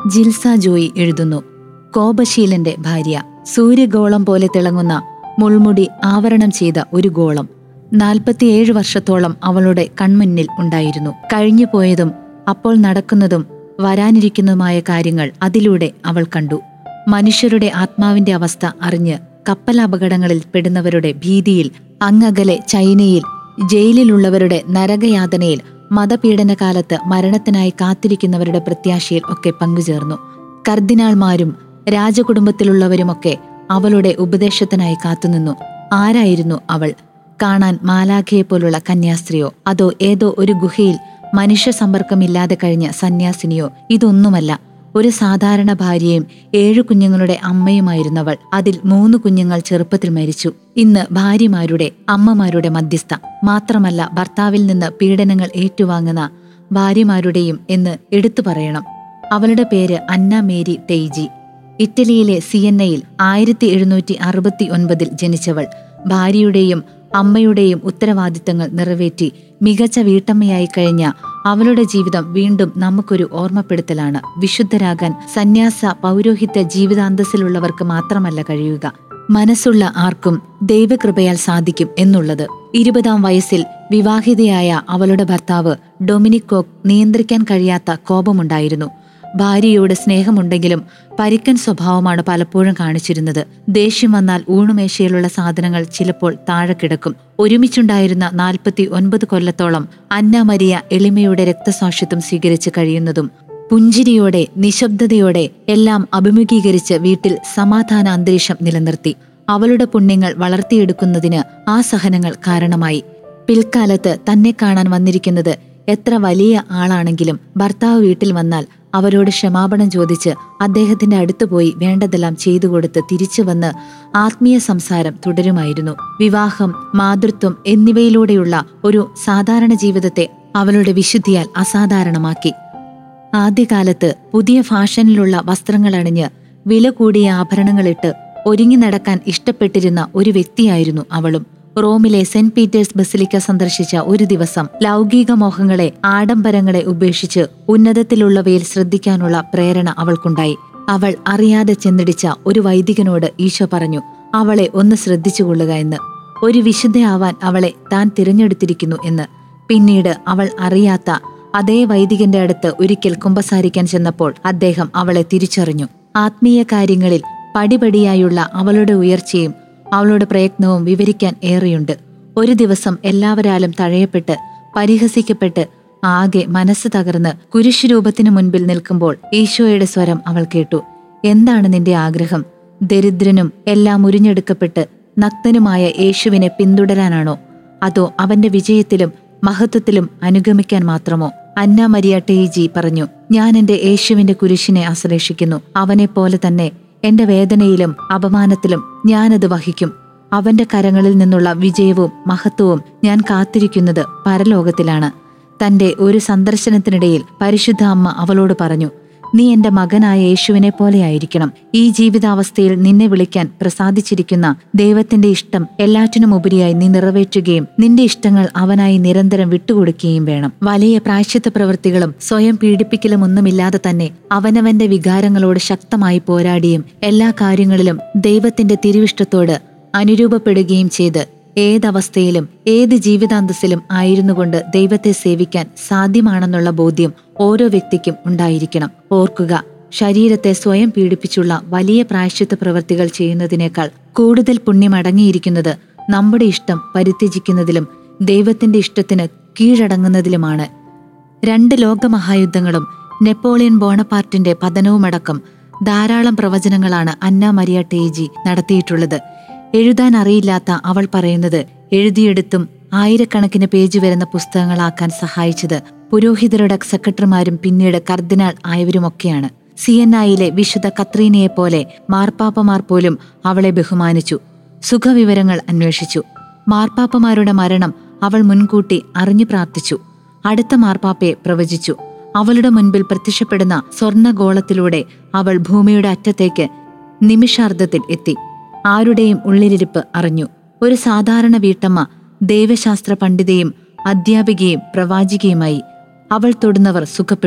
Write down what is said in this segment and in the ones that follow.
ജിൽസ ജോയി എഴുതുന്നു കോപശീലന്റെ ഭാര്യ സൂര്യഗോളം പോലെ തിളങ്ങുന്ന മുൾമുടി ആവരണം ചെയ്ത ഒരു ഗോളം നാൽപ്പത്തിയേഴ് വർഷത്തോളം അവളുടെ കൺമുന്നിൽ ഉണ്ടായിരുന്നു കഴിഞ്ഞു പോയതും അപ്പോൾ നടക്കുന്നതും വരാനിരിക്കുന്നതുമായ കാര്യങ്ങൾ അതിലൂടെ അവൾ കണ്ടു മനുഷ്യരുടെ ആത്മാവിന്റെ അവസ്ഥ അറിഞ്ഞ് കപ്പലപകടങ്ങളിൽ പെടുന്നവരുടെ ഭീതിയിൽ അങ്ങകലെ ചൈനയിൽ ജയിലിലുള്ളവരുടെ നരകയാതനയിൽ മതപീഡനകാലത്ത് മരണത്തിനായി കാത്തിരിക്കുന്നവരുടെ പ്രത്യാശയിൽ ഒക്കെ പങ്കുചേർന്നു കർദിനാൾമാരും രാജകുടുംബത്തിലുള്ളവരുമൊക്കെ അവളുടെ ഉപദേശത്തിനായി കാത്തുനിന്നു ആരായിരുന്നു അവൾ കാണാൻ മാലാഖയെ പോലുള്ള കന്യാസ്ത്രീയോ അതോ ഏതോ ഒരു ഗുഹയിൽ മനുഷ്യ സമ്പർക്കമില്ലാതെ കഴിഞ്ഞ സന്യാസിനിയോ ഇതൊന്നുമല്ല ഒരു സാധാരണ ഭാര്യയും ഏഴു കുഞ്ഞുങ്ങളുടെ അമ്മയുമായിരുന്നവൾ അതിൽ മൂന്ന് കുഞ്ഞുങ്ങൾ ചെറുപ്പത്തിൽ മരിച്ചു ഇന്ന് ഭാര്യമാരുടെ അമ്മമാരുടെ മധ്യസ്ഥ മാത്രമല്ല ഭർത്താവിൽ നിന്ന് പീഡനങ്ങൾ ഏറ്റുവാങ്ങുന്ന ഭാര്യമാരുടെയും എന്ന് എടുത്തു പറയണം അവളുടെ പേര് അന്ന മേരി ടെയ്ജി ഇറ്റലിയിലെ സിയന്നയിൽ ആയിരത്തി എഴുന്നൂറ്റി അറുപത്തി ഒൻപതിൽ ജനിച്ചവൾ ഭാര്യയുടെയും അമ്മയുടെയും ഉത്തരവാദിത്തങ്ങൾ നിറവേറ്റി മികച്ച വീട്ടമ്മയായി കഴിഞ്ഞ അവളുടെ ജീവിതം വീണ്ടും നമുക്കൊരു ഓർമ്മപ്പെടുത്തലാണ് വിശുദ്ധരാകാൻ സന്യാസ പൗരോഹിത്യ ജീവിതാന്തസ്സിലുള്ളവർക്ക് മാത്രമല്ല കഴിയുക മനസ്സുള്ള ആർക്കും ദൈവകൃപയാൽ സാധിക്കും എന്നുള്ളത് ഇരുപതാം വയസ്സിൽ വിവാഹിതയായ അവളുടെ ഭർത്താവ് ഡൊമിനിക്കോക്ക് നിയന്ത്രിക്കാൻ കഴിയാത്ത കോപമുണ്ടായിരുന്നു ഭാര്യയോട് സ്നേഹമുണ്ടെങ്കിലും പരിക്കൻ സ്വഭാവമാണ് പലപ്പോഴും കാണിച്ചിരുന്നത് ദേഷ്യം വന്നാൽ ഊണുമേശയിലുള്ള സാധനങ്ങൾ ചിലപ്പോൾ താഴെ കിടക്കും ഒരുമിച്ചുണ്ടായിരുന്ന നാൽപ്പത്തി ഒൻപത് കൊല്ലത്തോളം അന്ന മരിയ എളിമയുടെ രക്തസാക്ഷിത്വം സ്വീകരിച്ച് കഴിയുന്നതും പുഞ്ചിരിയോടെ നിശബ്ദതയോടെ എല്ലാം അഭിമുഖീകരിച്ച് വീട്ടിൽ സമാധാന അന്തരീക്ഷം നിലനിർത്തി അവളുടെ പുണ്യങ്ങൾ വളർത്തിയെടുക്കുന്നതിന് ആ സഹനങ്ങൾ കാരണമായി പിൽക്കാലത്ത് തന്നെ കാണാൻ വന്നിരിക്കുന്നത് എത്ര വലിയ ആളാണെങ്കിലും ഭർത്താവ് വീട്ടിൽ വന്നാൽ അവരോട് ക്ഷമാപണം ചോദിച്ച് അദ്ദേഹത്തിന്റെ അടുത്ത് പോയി വേണ്ടതെല്ലാം ചെയ്തു കൊടുത്ത് തിരിച്ചു വന്ന് ആത്മീയ സംസാരം തുടരുമായിരുന്നു വിവാഹം മാതൃത്വം എന്നിവയിലൂടെയുള്ള ഒരു സാധാരണ ജീവിതത്തെ അവളുടെ വിശുദ്ധിയാൽ അസാധാരണമാക്കി ആദ്യകാലത്ത് പുതിയ ഫാഷനിലുള്ള വസ്ത്രങ്ങൾ അണിഞ്ഞ് വില കൂടിയ ആഭരണങ്ങളിട്ട് ഒരുങ്ങി നടക്കാൻ ഇഷ്ടപ്പെട്ടിരുന്ന ഒരു വ്യക്തിയായിരുന്നു അവളും റോമിലെ സെന്റ് പീറ്റേഴ്സ് ബസിലിക്ക സന്ദർശിച്ച ഒരു ദിവസം ലൗകിക മോഹങ്ങളെ ആഡംബരങ്ങളെ ഉപേക്ഷിച്ച് ഉന്നതത്തിലുള്ളവയിൽ ശ്രദ്ധിക്കാനുള്ള പ്രേരണ അവൾക്കുണ്ടായി അവൾ അറിയാതെ ചെന്നിടിച്ച ഒരു വൈദികനോട് ഈശോ പറഞ്ഞു അവളെ ഒന്ന് ശ്രദ്ധിച്ചുകൊള്ളുക എന്ന് ഒരു വിശുദ്ധയാവാൻ അവളെ താൻ തിരഞ്ഞെടുത്തിരിക്കുന്നു എന്ന് പിന്നീട് അവൾ അറിയാത്ത അതേ വൈദികന്റെ അടുത്ത് ഒരിക്കൽ കുമ്പസാരിക്കാൻ ചെന്നപ്പോൾ അദ്ദേഹം അവളെ തിരിച്ചറിഞ്ഞു ആത്മീയ കാര്യങ്ങളിൽ പടിപടിയായുള്ള അവളുടെ ഉയർച്ചയും അവളുടെ പ്രയത്നവും വിവരിക്കാൻ ഏറെയുണ്ട് ഒരു ദിവസം എല്ലാവരാലും തഴയപ്പെട്ട് പരിഹസിക്കപ്പെട്ട് ആകെ മനസ്സ് തകർന്ന് കുരിശുരൂപത്തിനു മുൻപിൽ നിൽക്കുമ്പോൾ ഈശോയുടെ സ്വരം അവൾ കേട്ടു എന്താണ് നിന്റെ ആഗ്രഹം ദരിദ്രനും എല്ലാം ഉരിഞ്ഞെടുക്കപ്പെട്ട് നഗ്നനുമായ യേശുവിനെ പിന്തുടരാനാണോ അതോ അവന്റെ വിജയത്തിലും മഹത്വത്തിലും അനുഗമിക്കാൻ മാത്രമോ അന്ന മരിയ ടേജി പറഞ്ഞു ഞാൻ എന്റെ യേശുവിന്റെ കുരിശിനെ ആശ്ലേഷിക്കുന്നു അവനെപ്പോലെ തന്നെ എന്റെ വേദനയിലും അപമാനത്തിലും ഞാനത് വഹിക്കും അവന്റെ കരങ്ങളിൽ നിന്നുള്ള വിജയവും മഹത്വവും ഞാൻ കാത്തിരിക്കുന്നത് പരലോകത്തിലാണ് തന്റെ ഒരു സന്ദർശനത്തിനിടയിൽ പരിശുദ്ധ അമ്മ അവളോട് പറഞ്ഞു നീ എന്റെ മകനായ യേശുവിനെ പോലെയായിരിക്കണം ഈ ജീവിതാവസ്ഥയിൽ നിന്നെ വിളിക്കാൻ പ്രസാദിച്ചിരിക്കുന്ന ദൈവത്തിന്റെ ഇഷ്ടം എല്ലാറ്റിനും ഉപരിയായി നീ നിറവേറ്റുകയും നിന്റെ ഇഷ്ടങ്ങൾ അവനായി നിരന്തരം വിട്ടുകൊടുക്കുകയും വേണം വലിയ പ്രായശ്ചിത്ത പ്രവൃത്തികളും സ്വയം പീഡിപ്പിക്കലും ഒന്നുമില്ലാതെ തന്നെ അവനവന്റെ വികാരങ്ങളോട് ശക്തമായി പോരാടിയും എല്ലാ കാര്യങ്ങളിലും ദൈവത്തിന്റെ തിരുവിഷ്ടത്തോട് അനുരൂപപ്പെടുകയും ചെയ്ത് ഏതവസ്ഥയിലും ഏത് ജീവിതാന്തസ്സിലും ആയിരുന്നുകൊണ്ട് ദൈവത്തെ സേവിക്കാൻ സാധ്യമാണെന്നുള്ള ബോധ്യം ഓരോ വ്യക്തിക്കും ഉണ്ടായിരിക്കണം ഓർക്കുക ശരീരത്തെ സ്വയം പീഡിപ്പിച്ചുള്ള വലിയ പ്രായശ്ചിത്ത പ്രവൃത്തികൾ ചെയ്യുന്നതിനേക്കാൾ കൂടുതൽ പുണ്യമടങ്ങിയിരിക്കുന്നത് നമ്മുടെ ഇഷ്ടം പരിത്യജിക്കുന്നതിലും ദൈവത്തിന്റെ ഇഷ്ടത്തിന് കീഴടങ്ങുന്നതിലുമാണ് രണ്ട് ലോകമഹായുദ്ധങ്ങളും നെപ്പോളിയൻ ബോണപ്പാർട്ടിന്റെ പതനവുമടക്കം ധാരാളം പ്രവചനങ്ങളാണ് അന്ന മരിയ ടേജി നടത്തിയിട്ടുള്ളത് എഴുതാൻ അറിയില്ലാത്ത അവൾ പറയുന്നത് എഴുതിയെടുത്തും ആയിരക്കണക്കിന് പേജ് വരുന്ന പുസ്തകങ്ങളാക്കാൻ സഹായിച്ചത് പുരോഹിതരുടെ സെക്രട്ടറിമാരും പിന്നീട് കർദിനാൾ ആയവരുമൊക്കെയാണ് സിയന്നായിലെ വിശുദ്ധ കത്രീനയെപ്പോലെ മാർപ്പാപ്പമാർ പോലും അവളെ ബഹുമാനിച്ചു സുഖവിവരങ്ങൾ അന്വേഷിച്ചു മാർപ്പാപ്പമാരുടെ മരണം അവൾ മുൻകൂട്ടി അറിഞ്ഞു പ്രാർത്ഥിച്ചു അടുത്ത മാർപ്പാപ്പയെ പ്രവചിച്ചു അവളുടെ മുൻപിൽ പ്രത്യക്ഷപ്പെടുന്ന സ്വർണഗോളത്തിലൂടെ അവൾ ഭൂമിയുടെ അറ്റത്തേക്ക് നിമിഷാർദ്ധത്തിൽ എത്തി ആരുടെയും ഉള്ളിലിരിപ്പ് അറിഞ്ഞു ഒരു സാധാരണ വീട്ടമ്മ ദൈവശാസ്ത്ര പണ്ഡിതയും അധ്യാപികയും പ്രവാചികയുമായി അവൾ തൊടുന്നവർ സുഖപ്പെട്ടു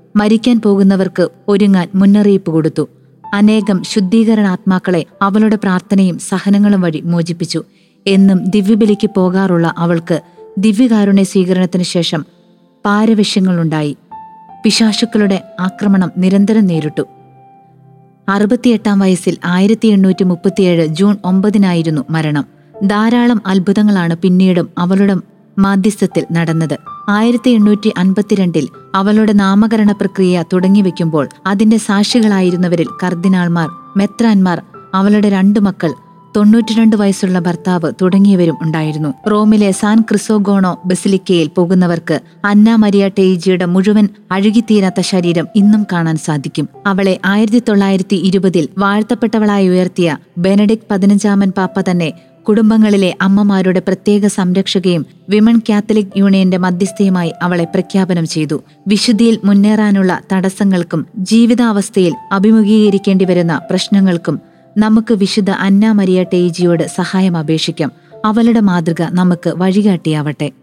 മരിക്കാൻ പോകുന്നവർക്ക് ഒരുങ്ങാൻ മുന്നറിയിപ്പ് കൊടുത്തു അനേകം ശുദ്ധീകരണാത്മാക്കളെ അവളുടെ പ്രാർത്ഥനയും സഹനങ്ങളും വഴി മോചിപ്പിച്ചു എന്നും ദിവ്യബലിക്ക് പോകാറുള്ള അവൾക്ക് ദിവ്യകാരുണ്യ സ്വീകരണത്തിനു ശേഷം പാരവശ്യങ്ങളുണ്ടായി പിശാശുക്കളുടെ ആക്രമണം നിരന്തരം നേരിട്ടു അറുപത്തിയെട്ടാം വയസ്സിൽ ആയിരത്തി എണ്ണൂറ്റി മുപ്പത്തിയേഴ് ജൂൺ ഒമ്പതിനായിരുന്നു മരണം ധാരാളം അത്ഭുതങ്ങളാണ് പിന്നീടും അവളുടെ മാധ്യസ്ഥത്തിൽ നടന്നത് ആയിരത്തി എണ്ണൂറ്റി അൻപത്തിരണ്ടിൽ അവളുടെ നാമകരണ പ്രക്രിയ തുടങ്ങിവെക്കുമ്പോൾ അതിന്റെ സാക്ഷികളായിരുന്നവരിൽ കർദിനാൾമാർ മെത്രാൻമാർ അവളുടെ രണ്ടു മക്കൾ തൊണ്ണൂറ്റിരണ്ട് വയസ്സുള്ള ഭർത്താവ് തുടങ്ങിയവരും ഉണ്ടായിരുന്നു റോമിലെ സാൻ ക്രിസോഗോണോ ബസിലിക്കയിൽ പോകുന്നവർക്ക് അന്ന മരിയ ടെയ്ജിയുടെ മുഴുവൻ അഴുകിത്തീരാത്ത ശരീരം ഇന്നും കാണാൻ സാധിക്കും അവളെ ആയിരത്തി തൊള്ളായിരത്തി ഇരുപതിൽ വാഴ്ത്തപ്പെട്ടവളായി ഉയർത്തിയ ബെനഡിക് പതിനഞ്ചാമൻ പാപ്പ തന്നെ കുടുംബങ്ങളിലെ അമ്മമാരുടെ പ്രത്യേക സംരക്ഷകയും വിമൺ കാത്തലിക് യൂണിയന്റെ മധ്യസ്ഥയുമായി അവളെ പ്രഖ്യാപനം ചെയ്തു വിശുദ്ധിയിൽ മുന്നേറാനുള്ള തടസ്സങ്ങൾക്കും ജീവിതാവസ്ഥയിൽ അഭിമുഖീകരിക്കേണ്ടി വരുന്ന പ്രശ്നങ്ങൾക്കും നമുക്ക് വിശുദ്ധ അന്ന മരിയ ടേജിയോട് സഹായം അപേക്ഷിക്കാം അവളുടെ മാതൃക നമുക്ക് വഴികാട്ടിയാവട്ടെ